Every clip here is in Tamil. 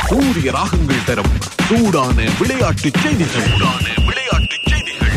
சூரிய ராகங்கள் தரும் சூடான விளையாட்டு செய்திகள் சூடான விளையாட்டு செய்திகள்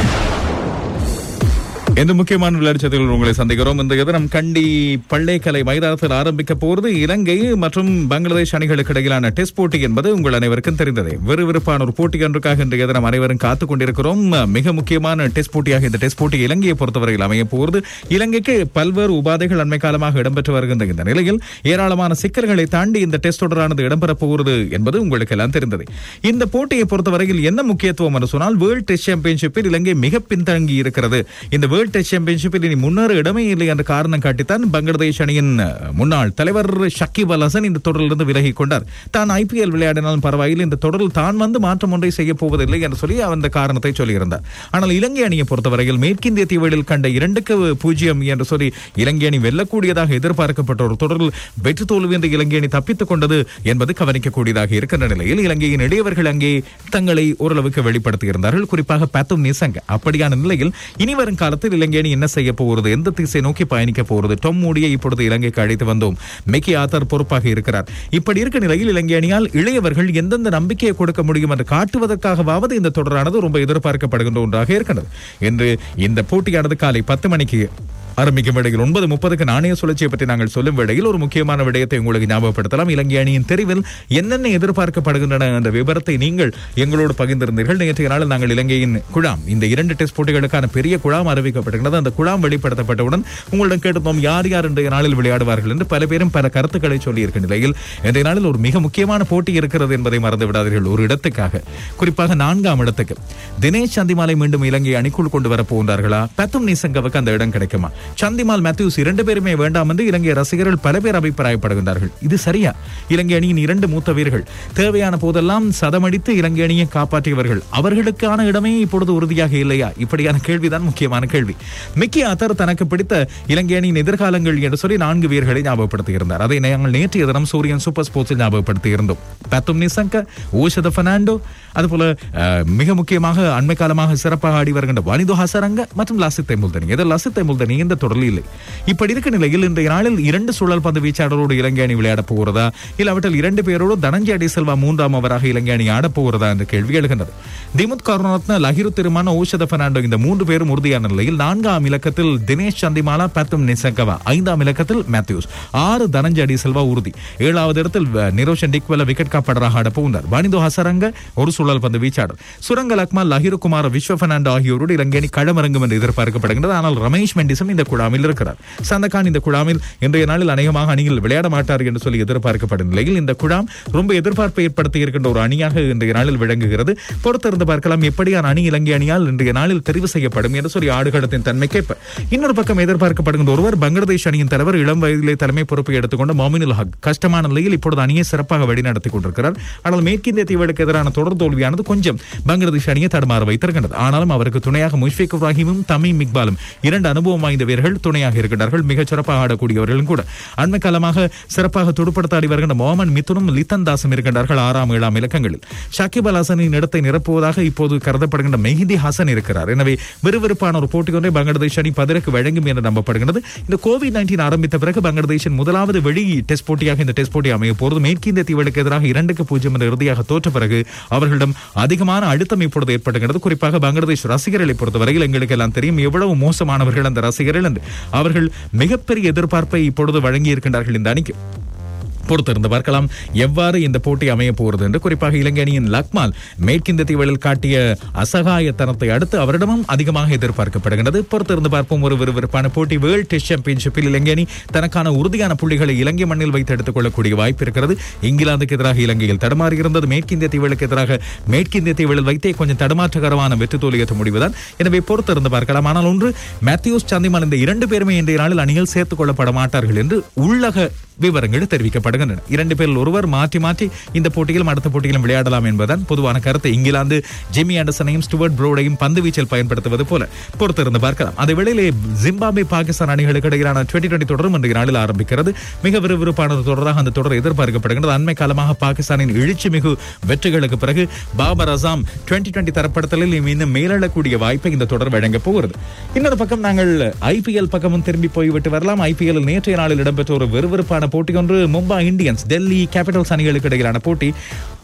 எந்த முக்கியமான விளையாட்டு செய்திகள் உங்களை சந்திக்கிறோம் இந்த தினம் கண்டி பள்ளைக்கலை மைதானத்தில் ஆரம்பிக்க போகிறது இலங்கை மற்றும் பங்களாதேஷ் அணிகளுக்கு இடையிலான டெஸ்ட் போட்டி என்பது உங்கள் அனைவருக்கும் தெரிந்ததே விறுவிறுப்பான ஒரு போட்டி ஒன்றுக்காக இன்றைய தினம் அனைவரும் காத்துக் கொண்டிருக்கிறோம் மிக முக்கியமான டெஸ்ட் போட்டியாக இந்த டெஸ்ட் போட்டி இலங்கையை பொறுத்தவரையில் அமைய போகிறது இலங்கைக்கு பல்வேறு உபாதைகள் அண்மை காலமாக இடம்பெற்று வருகின்ற இந்த நிலையில் ஏராளமான சிக்கல்களை தாண்டி இந்த டெஸ்ட் தொடரானது இடம்பெறப் போகிறது என்பது உங்களுக்கு எல்லாம் தெரிந்தது இந்த போட்டியை பொறுத்தவரையில் என்ன முக்கியத்துவம் என்று சொன்னால் வேர்ல்ட் டெஸ்ட் சாம்பியன்ஷிப்பில் இலங்கை மிக பின்தங்கி இருக்கிறது இந்த வேர்ல்ட் டெஸ்ட் சாம்பியன்ஷிப்பில் இனி முன்னேற இடமே இல்லை என்ற காரணம் காட்டித்தான் பங்களாதேஷ் அணியின் அஹ், முன்னாள் தலைவர் ஷக்கிப் அல் ஹசன் இந்த தொடரிலிருந்து விலகிக் கொண்டார் தான் ஐபிஎல் விளையாடினாலும் பரவாயில்லை இந்த தொடரில் தான் வந்து மாற்றம் ஒன்றை செய்ய போவதில்லை என்று சொல்லி அந்த காரணத்தை சொல்லியிருந்தார் ஆனால் இலங்கை அணியை பொறுத்தவரையில் மேற்கிந்திய தீவுகளில் கண்ட இரண்டுக்கு பூஜ்ஜியம் என்று சொல்லி இலங்கை அணி வெல்லக்கூடியதாக எதிர்பார்க்கப்பட்ட ஒரு தொடரில் வெற்றி தோல்வி என்ற இலங்கை அணி தப்பித்துக் கொண்டது என்பது கவனிக்கக்கூடியதாக இருக்கின்ற நிலையில் இலங்கையின் இளையவர்கள் அங்கே தங்களை ஓரளவுக்கு வெளிப்படுத்தியிருந்தார்கள் குறிப்பாக பேத்தும் நிசங்க அப்படியான நிலையில் இனி வரும் காலத்தில் இலங்கை அணி என்ன செய்ய போகிறது எந்த திசை நோக்கி பயணிக்க போகிறது டொம் மூடியை இப்பொழுது இலங்கைக்கு அழைத்து வந்தோம் மெக்கி ஆத்தர் பொறுப்பாக இருக்கிறார் இப்படி இருக்க நிலையில் இலங்கை அணியால் இளையவர்கள் எந்தெந்த நம்பிக்கையை கொடுக்க முடியும் என்று காட்டுவதற்காகவாவது இந்த தொடரானது ரொம்ப எதிர்பார்க்கப்படுகின்ற ஒன்றாக இருக்கிறது என்று இந்த போட்டியானது காலை பத்து மணிக்கு ஆரம்பிக்கும் வேளையில் ஒன்பது முப்பதுக்கு நாணய சுழற்சியை பற்றி நாங்கள் சொல்லும் வேளையில் ஒரு முக்கியமான விடயத்தை உங்களுக்கு ஞாபகப்படுத்தலாம் இலங்கை அணியின் தெரிவில் என்னென்ன எதிர்பார்க்கப்படுகின்றன என்ற விவரத்தை நீங்கள் எங்களோடு பகிர்ந்திருந்தீர்கள் நேற்றைய நாளில் நாங்கள் இலங்கையின் குழாம் இந்த இரண்டு டெஸ்ட் போட்டிகளுக்கான பெரிய குழாம் அறிவிக்கப்படுகிறது அந்த குழாம் வெளிப்படுத்தப்பட்டவுடன் உங்களிடம் கேட்டிருந்தோம் யார் யார் இன்றைய நாளில் விளையாடுவார்கள் என்று பல பேரும் பல கருத்துக்களை சொல்லியிருக்க நிலையில் இன்றைய நாளில் ஒரு மிக முக்கியமான போட்டி இருக்கிறது என்பதை மறந்து விடாதீர்கள் ஒரு இடத்துக்காக குறிப்பாக நான்காம் இடத்துக்கு தினேஷ் சந்திமாலை மீண்டும் இலங்கை அணிக்குள் கொண்டு வர போகின்றார்களா பத்தும் நிசங்கவுக்கு அந்த இடம் கிடைக்குமா சந்திமால் மேத்யூஸ் இரண்டு பேருமே வேண்டாம் என்று இலங்கை ரசிகர்கள் பல பேர் அபிப்பிராயப்படுகின்றார்கள் இது சரியா இலங்கை அணியின் இரண்டு மூத்த வீரர்கள் தேவையான போதெல்லாம் சதமடித்து இலங்கை அணியை காப்பாற்றியவர்கள் அவர்களுக்கான இடமே இப்பொழுது உறுதியாக இல்லையா இப்படியான கேள்விதான் முக்கியமான கேள்வி மிக்கி ஆத்தர் தனக்கு பிடித்த இலங்கை அணியின் எதிர்காலங்கள் என்று சொல்லி நான்கு வீரர்களை ஞாபகப்படுத்தியிருந்தார் அதை நாங்கள் நேற்றைய தினம் சூரியன் சூப்பர் ஸ்போர்ட்ஸில் ஞாபகப்படுத்தியிருந்தோம் பேத்தும் நிசங்க ஓஷத பெர்னாண்டோ அதுபோல அஹ், மிக முக்கியமாக அண்மை காலமாக சிறப்பாக ஆடி வருகின்ற வனிதோ ஹசரங்க மற்றும் லசித்தை முல்தனி இதில் லசித்தை முல்தனி இந்த தொடரில் இல்லை இப்படி இருக்க நிலையில் இன்றைய நாளில் இரண்டு சுழல் பந்து வீச்சாளரோடு இலங்கை அணி விளையாடப் போகிறதா இல்லாவிட்டால் இரண்டு பேரோடு தனஞ்சய் அடிசெல்வா மூன்றாம் அவராக இலங்கை அணி ஆடப் போகிறதா என்ற கேள்வி எழுகின்றது திமுத் கருணாரத்ன லஹிரு திருமான ஓஷத பெர்னாண்டோ இந்த மூன்று பேரும் உறுதியான நிலையில் நான்காம் இலக்கத்தில் தினேஷ் சந்திமாலா பத்தும் நிசங்கவா ஐந்தாம் இலக்கத்தில் மேத்யூஸ் ஆறு தனஞ்சய் அடிசெல்வா உறுதி ஏழாவது இடத்தில் வ- நிரோஷன் டிக்வெல விக்கெட் காப்பாளராக ஆடப் போகிறார் வனிதோ ஹசரங்க ஒரு சுழல் பந்து வீச்சாளர் சுரங்க லக்மா லஹிரு குமார் விஸ்வ பெர்னாண்டோ ஆகியோரோடு இலங்கை அணி களமிறங்கும் என்று எதிர்பார்க்கப்படுகின்றது ஆனால் ரமேஷ் மெண்டிஸும் இந்த குழாமில் இருக்கிறார் சந்தகான் இந்த குழாமில் இன்றைய நாளில் அநேகமாக அணியில் விளையாட மாட்டார் என்று சொல்லி எதிர்பார்க்கப்படும் நிலையில் இந்த குழாம் ரொம்ப எதிர்பார்ப்பை ஏற்படுத்தி இருக்கின்ற ஒரு அணியாக இன்றைய நாளில் விளங்குகிறது பொறுத்திருந்து பார்க்கலாம் எப்படியான அணி இலங்கை அணியால் இன்றைய நாளில் தெரிவு செய்யப்படும் என்று சொல்லி ஆடுகளத்தின் தன்மைக்கேற்ப இன்னொரு பக்கம் எதிர்பார்க்கப்படுகின்ற ஒருவர் பங்களாதேஷ் அணியின் தலைவர் இளம் வயதிலே தலைமை பொறுப்பை எடுத்துக்கொண்ட மோமினுல் ஹக் கஷ்டமான நிலையில் இப்பொழுது அணியை சிறப்பாக வழிநடத்தி கொண்டிருக்கிறார் ஆனால் மேற்கிந்திய தீவுகளுக்கு எதிரான தொடர் தோல்வியானது கொஞ்சம் பங்களாதேஷ் அணியை தடுமாற வைத்திருக்கின்றது ஆனாலும் அவருக்கு துணையாக முஷ்பிக் இப்ராஹிமும் தமீம் இக்பாலும் இரண்டு அனுபவம் வாய்ந்த வீரர்கள் துணையாக இருக்கிறார்கள் மிகச் சிறப்பாக ஆடக்கூடியவர்களும் கூட அண்மை காலமாக சிறப்பாக துடுப்படுத்த ஆடி வருகின்ற மொஹமன் மித்துனும் லித்தன் தாஸும் இருக்கின்றார்கள் ஆறாம் ஏழாம் இலக்கங்களில் ஷாக்கிப் அல் ஹசனின் இடத்தை நிரப்புவதாக இப்போது கருதப்படுகின்ற மெஹிதி ஹசன் இருக்கிறார் எனவே விறுவிறுப்பான ஒரு போட்டி ஒன்றை பங்களாதேஷ் அணி பதிலுக்கு வழங்கும் என்று நம்பப்படுகிறது இந்த கோவிட் நைன்டீன் ஆரம்பித்த பிறகு பங்களாதேஷின் முதலாவது வெளி டெஸ்ட் போட்டியாக இந்த டெஸ்ட் போட்டி அமைய போகிறது மேற்கிந்திய தீவுகளுக்கு எதிராக இரண்டுக்கு பூஜ்ஜியம் என்ற இறுதியாக தோற்ற பிறகு அவர்களிடம் அதிகமான அழுத்தம் இப்பொழுது ஏற்படுகிறது குறிப்பாக பங்களாதேஷ் ரசிகர்களை பொறுத்தவரையில் எங்களுக்கு எல்லாம் தெரியும் எவ்வளவு மோசமானவர்கள் அந்த ரசிகர்கள் என்று அவர்கள் மிகப்பெரிய எதிர்பார்ப்பை இப்பொழுது வழங்கி இருக்கின்றார்கள் இந்த அணிக்கு பொறுத்திருந்து பார்க்கலாம் எவ்வாறு இந்த போட்டி அமைய போகிறது என்று குறிப்பாக இலங்கை அணியின் லக்மால் மேற்கிந்த தீவுகளில் காட்டிய அசகாயத்தனத்தை அடுத்து அவரிடமும் அதிகமாக எதிர்பார்க்கப்படுகிறது பொறுத்திருந்து பார்ப்போம் ஒரு விறுவிறுப்பான போட்டி வேர்ல்ட் டெஸ்ட் சாம்பியன்ஷிப்பில் இலங்கை அணி தனக்கான உறுதியான புள்ளிகளை இலங்கை மண்ணில் வைத்து எடுத்துக் கொள்ளக்கூடிய வாய்ப்பு இருக்கிறது இங்கிலாந்துக்கு எதிராக இலங்கையில் தடுமாறி இருந்தது மேற்கிந்திய தீவுகளுக்கு எதிராக மேற்கிந்திய தீவுகளில் வைத்தே கொஞ்சம் தடுமாற்றகரமான வெற்றி தோல்வியற்ற முடிவுதான் எனவே பொறுத்திருந்து பார்க்கலாம் ஆனால் ஒன்று மேத்யூஸ் சந்திமான் இந்த இரண்டு பேருமே இன்றைய நாளில் அணியில் சேர்த்துக் கொள்ளப்பட மாட்டார்கள் என்று உள்ளக விவரங்கள் தெரிவிக்கப்படுகின்றன இரண்டு பேரில் ஒருவர் மாற்றி மாற்றி இந்த போட்டியிலும் அடுத்த போட்டியிலும் விளையாடலாம் என்பதுதான் பொதுவான கருத்து இங்கிலாந்து ஜிம்மி ஆண்டர்சனையும் ஸ்டுவர்ட் ப்ரோடையும் பந்து வீச்சில் பயன்படுத்துவது போல பொறுத்திருந்து பார்க்கலாம் அதே வேளையிலே ஜிம்பாப்வே பாகிஸ்தான் அணிகளுக்கு இடையிலான டுவெண்டி டுவெண்டி தொடரும் இன்றைய நாளில் ஆரம்பிக்கிறது மிக விறுவிறுப்பான ஒரு தொடராக அந்த தொடர் எதிர்பார்க்கப்படுகிறது அண்மை காலமாக பாகிஸ்தானின் எழுச்சி மிகு வெற்றிகளுக்கு பிறகு பாபர் அசாம் டுவெண்டி டுவெண்டி தரப்படுத்தலில் இன்னும் மேலெழக்கூடிய வாய்ப்பை இந்த தொடர் வழங்க போகிறது இன்னொரு பக்கம் நாங்கள் ஐபிஎல் பக்கமும் திரும்பி போய்விட்டு வரலாம் ஐபிஎல் நேற்றைய நாளில் இடம்பெற்ற ஒரு விறுவிறுப்பான போட்டி ஒன்று மும்பை இந்தியன்ஸ் டெல்லி கேபிட்டல்ஸ் அணிகளுக்கு இடையிலான போட்டி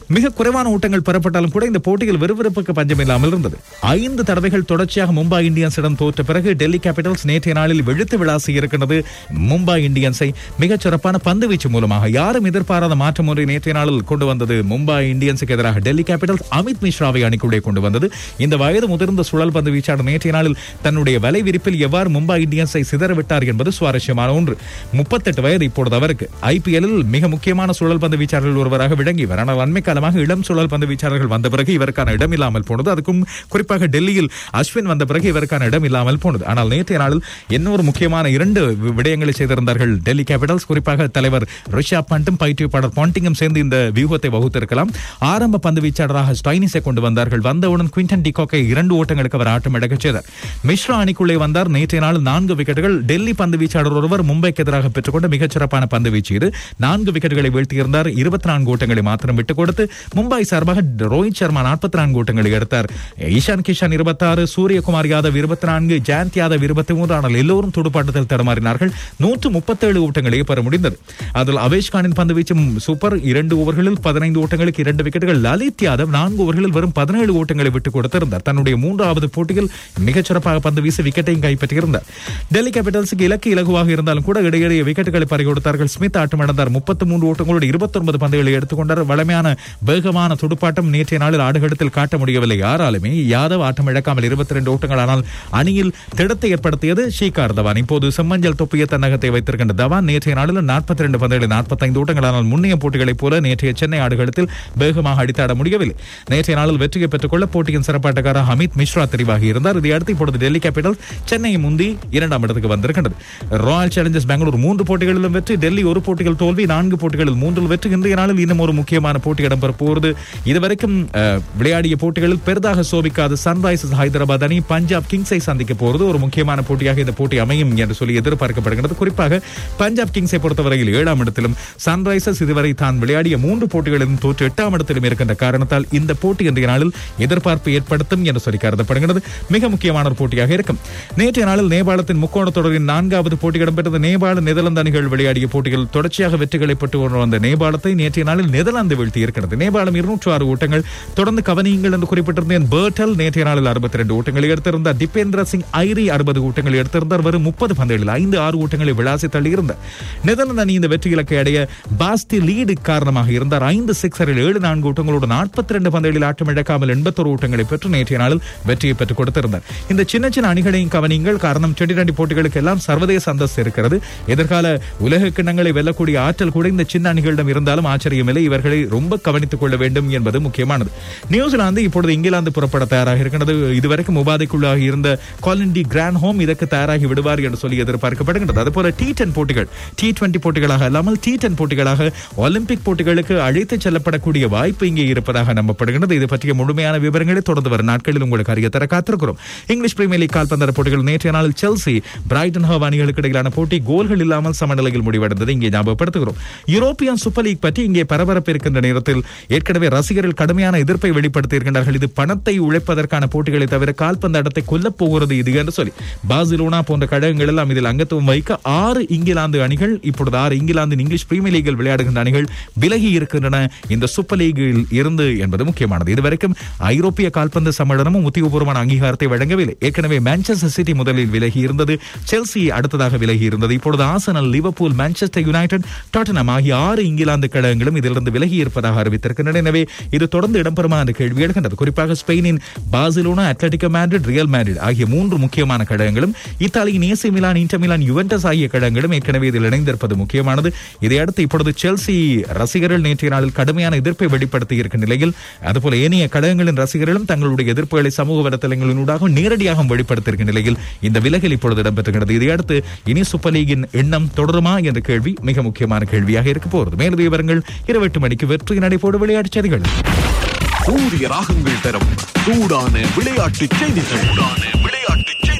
மிக குறைவான ஓட்டங்கள் பெறப்பட்டாலும் கூட இந்த போட்டியில் விறுவிறுப்புக்கு பஞ்சம் இல்லாமல் இருந்தது ஐந்து தடவைகள் தொடர்ச்சியாக மும்பை இந்தியன்ஸிடம் தோற்ற பிறகு டெல்லி கேபிட்டல்ஸ் நேற்றைய நாளில் வெளுத்து விளாசி இருக்கிறது மும்பை இந்தியன்ஸை மிகச் சிறப்பான பந்து வீச்சு மூலமாக யாரும் எதிர்பாராத மாற்றம் ஒன்றை நேற்றைய நாளில் கொண்டு வந்தது மும்பை இந்தியன்ஸுக்கு எதிராக டெல்லி கேபிட்டல்ஸ் அமித் மிஸ்ராவை அணிக்குள்ளே கொண்டு வந்தது இந்த வயது முதிர்ந்த சுழல் பந்து வீச்சாளர் நேற்றைய நாளில் தன்னுடைய வலை விரிப்பில் எவ்வாறு மும்பை இந்தியன்ஸை சிதறவிட்டார் என்பது சுவாரஸ்யமான ஒன்று முப்பத்தெட்டு வயது இப்பொழுது அவருக்கு ஐபிஎல்லில் மிக முக்கியமான சுழல் பந்து வீச்சாளர்கள் ஒருவராக விளங்கியவர் ஆனால் அண்மை காலமாக இளம் சுழல் பந்து வீச்சாளர்கள் வந்த பிறகு இவருக்கான இடம் இல்லாமல் போனது அதுக்கும் குறிப்பாக டெல்லியில் அஸ்வின் வந்த பிறகு இவருக்கான இடம் இல்லாமல் போனது ஆனால் நேற்றைய நாளில் இன்னொரு முக்கியமான இரண்டு வி- விடயங்களை செய்திருந்தார்கள் டெல்லி கேபிட்டல்ஸ் குறிப்பாக தலைவர் ரிஷாப் பண்டும் பயிற்றுவிப்பாளர் பாண்டிங்கும் சேர்ந்து இந்த வியூகத்தை வகுத்திருக்கலாம் ஆரம்ப பந்து வீச்சாளராக ஸ்டைனிஸை கொண்டு வந்தார்கள் வந்தவுடன் குவிண்டன் டிகாக்கை இரண்டு ஓட்டங்களுக்கு அவர் ஆட்டம் எடுக்கச் செய்தார் மிஸ்ரா அணிக்குள்ளே வந்தார் நேற்றைய நாள் நான்கு விக்கெட்டுகள் டெல்லி பந்து வீச்சாளர் ஒருவர் மும்பைக்கு எதிராக பெற்றுக்கொண்ட மிகச்சிறப்பான பந்து வீச்சு இது நான்கு விக்கெட்டுகளை வீழ்த்தியிருந்தார் இருபத்தி நான்கு ஓட்டங்களை மாத்திரம் விட்டுக் கொடுத்து மும்பை சார்பாக ரோஹித் சர்மா நாற்பத்தி நான்கு ஓட்டங்களை எடுத்தார் ஈஷான் கிஷான் இருபத்தாறு சூரியகுமார் யாதவ் இருபத்தி நான்கு ஜெயந்த் யாதவ் இருபத்தி மூன்று ஆனால் எல்லோரும் துடுப்பாட்டத்தில் தடுமாறினார்கள் நூற்று முப்பத்தேழு ஓட்டங்களே பெற முடிந்தது அதில் அவேஷ் கானின் பந்து வீச்சும் சூப்பர் இரண்டு ஓவர்களில் பதினைந்து ஓட்டங்களுக்கு இரண்டு விக்கெட்டுகள் லலித் யாதவ் நான்கு ஓவர்களில் வெறும் பதினேழு ஓட்டங்களை விட்டுக் கொடுத்திருந்தார் தன்னுடைய மூன்றாவது போட்டியில் மிகச்சிறப்பாக பந்து வீசி விக்கெட்டையும் கைப்பற்றியிருந்தார் டெல்லி கேபிட்டல்ஸுக்கு இலக்கு இலகுவாக இருந்தாலும் கூட இடையிடையே விக்கெட்டுகளை பறிகொடுத்தார்கள் ஸ்மித் ஆட்டமிழந்தார் முப்பத்தி மூன்று ஓட்டங்களோடு இருபத்தொன்பது பந்துகளை எடுத்துக்கொண்டார் வளமையான வேகமான துடுப்பாட்டம் நேற்றைய நாளில் ஆடுகளத்தில் காட்ட முடியவில்லை யாராலுமே யாதவ் ஆட்டம் இழக்காமல் இருபத்தி ரெண்டு ஓட்டங்கள் ஆனால் அணியில் திடத்தை ஏற்படுத்தியது ஷீகார் தவான் இப்போது செம்மஞ்சள் தொப்பிய தன்னகத்தை வைத்திருக்கின்ற தவான் நேற்றைய நாளில் நாற்பத்தி ரெண்டு பந்துகளில் நாற்பத்தைந்து ஓட்டங்கள் ஆனால் முன்னைய போட்டிகளைப் போல நேற்றைய சென்னை ஆடுகளத்தில் வேகமாக அடித்தாட முடியவில்லை நேற்றைய நாளில் வெற்றியை பெற்றுக்கொள்ள போட்டியின் சிறப்பாட்டக்காரர் அமித் மிஸ்ரா தெரிவாகி இருந்தார் இதையடுத்து இப்பொழுது டெல்லி கேபிட்டல் சென்னையை முந்தி இரண்டாம் இடத்துக்கு வந்திருக்கின்றது ராயல் சேலஞ்சர்ஸ் பெங்களூர் மூன்று போட்டிகளிலும் வெற்றி டெல்லி ஒரு போட்டிகள் தோல்வி நான்கு போட்டிகளில் மூன்றில் வெற்றி இன்றைய நாளில் இன்னும் ஒரு முக்கியமான போட்டி இடம்பெற போகிறது இதுவரைக்கும் அஹ், விளையாடிய போட்டிகளில் பெரிதாக சோபிக்காத சன்ரைசர்ஸ் ஹைதராபாத் அணி பஞ்சாப் கிங்ஸை சந்திக்க போகிறது ஒரு முக்கியமான போட்டியாக இந்த போட்டி அமையும் என்று சொல்லி எதிர்பார்க்கப்படுகிறது குறிப்பாக பஞ்சாப் கிங்ஸை பொறுத்தவரையில் ஏழாம் இடத்திலும் சன்ரைசர்ஸ் இதுவரை தான் விளையாடிய மூன்று போட்டிகளிலும் தோற்று எட்டாம் இடத்திலும் இருக்கின்ற காரணத்தால் இந்த போட்டி இன்றைய நாளில் எதிர்பார்ப்பு ஏற்படுத்தும் என்று சொல்லி கருதப்படுகிறது மிக முக்கியமான ஒரு போட்டியாக இருக்கும் நேற்றைய நாளில் நேபாளத்தின் முக்கோண தொடரின் நான்காவது போட்டி இடம்பெற்றது நேபாள நெதர்லாந்து அணிகள் விளையாடிய போட்டிகள் தொடர்ச்சியாக வெற்றிகளை பெற்று கொண்டு வந்த நேபாளத்தை நேற்றைய நாளில் நெதர்லாந்து வீழ்த்தி இருக்கிறது நேபாளம் இருநூற்று ஆறு ஓட்டங்கள் தொடர்ந்து கவனியுங்கள் என்று குறிப்பிட்டிருந்தேன் பேர்டல் நேற்றைய நாளில் அறுபத்தி ரெண்டு ஓட்டங்களை எடுத்திருந்தார் திபேந்திர சிங் ஐரி அறுபது ஓட்டங்களை எடுத்திருந்தார் வெறும் முப்பது பந்துகளில் ஐந்து ஆறு ஓட்டங்களை விளாசி தள்ளியிருந்தார் நெதர்லாந்து அணி இந்த வெற்றி இலக்கை அடைய பாஸ்தி லீடு காரணமாக இருந்தார் ஐந்து சிக்ஸரில் ஏழு நான்கு ஓட்டங்களோடு நாற்பத்தி ரெண்டு பந்துகளில் ஆட்டம் இழக்காமல் எண்பத்தொரு ஓட்டங்களை பெற்று நேற்றைய நாளில் வெற்றியை பெற்றுக் கொடுத்திருந்தார் இந்த சின்ன சின்ன அணிகளையும் கவனிங்கள் காரணம் டுவெண்டி டுவெண்டி போட்டிகளுக்கு எல்லாம் சர்வதேச அந்தஸ்து இருக்கிறது எதிர்கால உலக கிண்ணங்களை வெல்லக்கூடிய ஆற்றல் கூட இந்த சின்ன அணிகளிடம் இருந்தாலும் ஆச்சரியமில்லை இவர்களை ரொம்ப கவனித்துக் கொள்ள வேண்டும் என்பது முக்கியமானது நியூசிலாந்து இப்பொழுது இங்கிலாந்து புறப்பட தயாராக இருக்கிறது இதுவரைக்கும் உபாதைக்குள்ளாக இருந்த காலின் டி கிராண்ட் ஹோம் இதற்கு தயாராகி விடுவார் என்று சொல்லி எதிர்பார்க்கப்படுகின்றது அதுபோல டி டென் போட்டிகள் டி டுவெண்டி போட்டிகளாக அல்லாமல் டி டென் போட்டிகளாக ஒலிம்பிக் போட்டிகளுக்கு அழைத்துச் செல்லப்படக்கூடிய வாய்ப்பு இங்கே இருப்பதாக நம்பப்படுகிறது இது பற்றிய முழுமையான விவரங்களை தொடர்ந்து வரும் நாட்களில் உங்களுக்கு அறிய தர காத்திருக்கிறோம் இங்கிலீஷ் பிரீமியர் லீக் கால்பந்தாட்ட போட்டிகள் நேற்றைய நாளில் செல்சி பிரைட்டன் ஹவ் அணிகளுக்கு இடையிலான போட்டி கோல்கள் இல்லாமல் சமநிலையில் முடிவடைந்தது இங்கே ஞாபகப்படுத்துகிறோம் யூரோப்பியன் சூப்பர் லீக் பற்றி இங்கே பரபரப்பு இருக்கின்ற நேரத்தில் ஏற்கனவே ரசிகர்கள் கடுமையான எதிர்ப்பை வெளிப்படுத்தி இருக்கின்றார்கள் இது பணத்தை உழைப்பதற்கான போட்டிகளை தவிர கால்பந்தாட்டத்தை கொல்லப் போகிறது இது என்று சொல்லி பார்சிலோனா போன்ற கழகங்கள் எல்லாம் இதில் அங்கத்துவம் வைக்க ஆறு இங்கிலாந்து அணிகள் இப்பொழுது ஆறு இங்கிலாந்து இங்கிலீஷ் பிரீமியர் லீகில் விளையாடுகின்ற அணிகள் விலகி இருக்கின்றன இந்த சூப்பர் லீகில் இருந்து என்பது முக்கியமானது இதுவரைக்கும் ஐரோப்பிய கால்பந்து சம்மேளனமும் உத்தியோகபூர்வமான அங்கீகாரத்தை வழங்கவில்லை ஏற்கனவே மான்செஸ்டர் சிட்டி முதலில் விலகி இருந்தது செல்சி அடுத்ததாக விலகி இருந்தது இப்பொழுது Arsenal Liverpool Manchester United Tottenham ஆகிய ஆறு இங்கிலாந்து கழகங்களும் இதிலிருந்து விலகி இருப்பதாக அறிவித்திருக்கின்றன எனவே இது தொடர்ந்து இடம்பெறுமா என்ற கேள்வி எழுகின்றது குறிப்பாக ஸ்பெயினின் Barcelona Atletico Madrid Real Madrid ஆகிய மூன்று முக்கியமான கழகங்களும் இத்தாலியின் AC Milan Inter Milan Juventus ஆகிய கழகங்களும் ஏற்கனவே இதில் இணைந்திருப்பது முக்கியமானது இதையடுத்து இப்பொழுது செல்சி ரசிகர்கள் நேற்றைய நாளில் கடுமையான எதிர்ப்பை வெளிப்படுத்தி இருக்கும் நிலையில் அதுபோல ஏனைய கழகங்களின் ரசிகர்களும் தங்களுடைய எதிர்ப்புகளை சமூக வலைத்தளங்களினூடாக நேரடியாக வெளிப்படுத்தியிருக்கும் நிலையில் இந்த விலகல் இப்பொழுது இடம்பெற்றுகிறது இதையடுத்து இனி சூப்பர் லீகின் எண்ணம் தொடருமா என்ற கேள்வி மிக முக்கியமான கேள்வியாக இருக்க போகிறது மேலும் விவரங்கள் இருபத்தி எட்டு மணிக்கு வெற்றி நடைபோடு விளையாட்டுச் செய்திகள் சூரிய ராகங்கள் தரும் சூடான விளையாட்டு செய்திகள் சூடான விளையாட்டு செய்திகள்